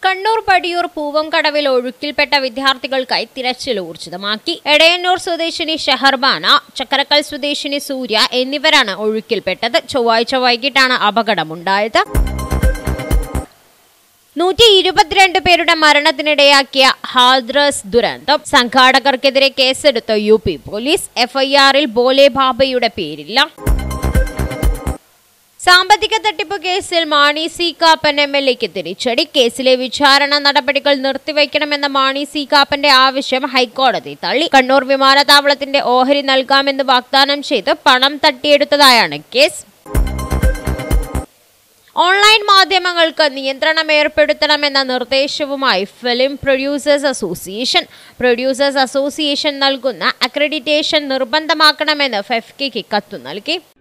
കണ്ണൂർ പടിയൂർ പൂവംകടവിൽ ഒഴുക്കിൽപ്പെട്ട വിദ്യാർത്ഥികൾക്കായി തിരച്ചിൽ ഊർജിതമാക്കി എടയന്നൂർ സ്വദേശിനി ഷെഹർബാന ചക്കരക്കൽ സ്വദേശിനി സൂര്യ എന്നിവരാണ് ഒഴുക്കിൽപ്പെട്ടത് ചൊവ്വാഴ്ച വൈകിട്ടാണ് അപകടമുണ്ടായത് നൂറ്റി ഇരുപത്തിരണ്ട് പേരുടെ മരണത്തിനിടയാക്കിയ ഹാദ്രസ് ദുരന്തം സംഘാടകർക്കെതിരെ കേസെടുത്ത യു പി പോലീസ് എഫ്ഐആറിൽ ബോലെ ബാബയുടെ പേരില്ല സാമ്പത്തിക തട്ടിപ്പ് കേസിൽ Mani C Kappan M L എക്ക് തിരിച്ചടി കേസിലെ വിചാരണ നടപടികൾ നിർത്തിവെക്കണമെന്ന മാണി സി കാപ്പന്റെ ആവശ്യം ഹൈക്കോടതി തള്ളി കണ്ണൂർ വിമാനത്താവളത്തിന്റെ ഓഹരി നൽകാമെന്ന് വാഗ്ദാനം ചെയ്ത് പണം തട്ടിയെടുത്തതായാണ് കേസ് ഓൺലൈൻ മാധ്യമങ്ങൾക്ക് നിയന്ത്രണം ഏർപ്പെടുത്തണമെന്ന നിർദ്ദേശവുമായി film producers association producers association നൽകുന്ന അക്രഡിറ്റേഷൻ നിർബന്ധമാക്കണമെന്ന് ഫെഫ്കിക്ക് കത്തു നൽകി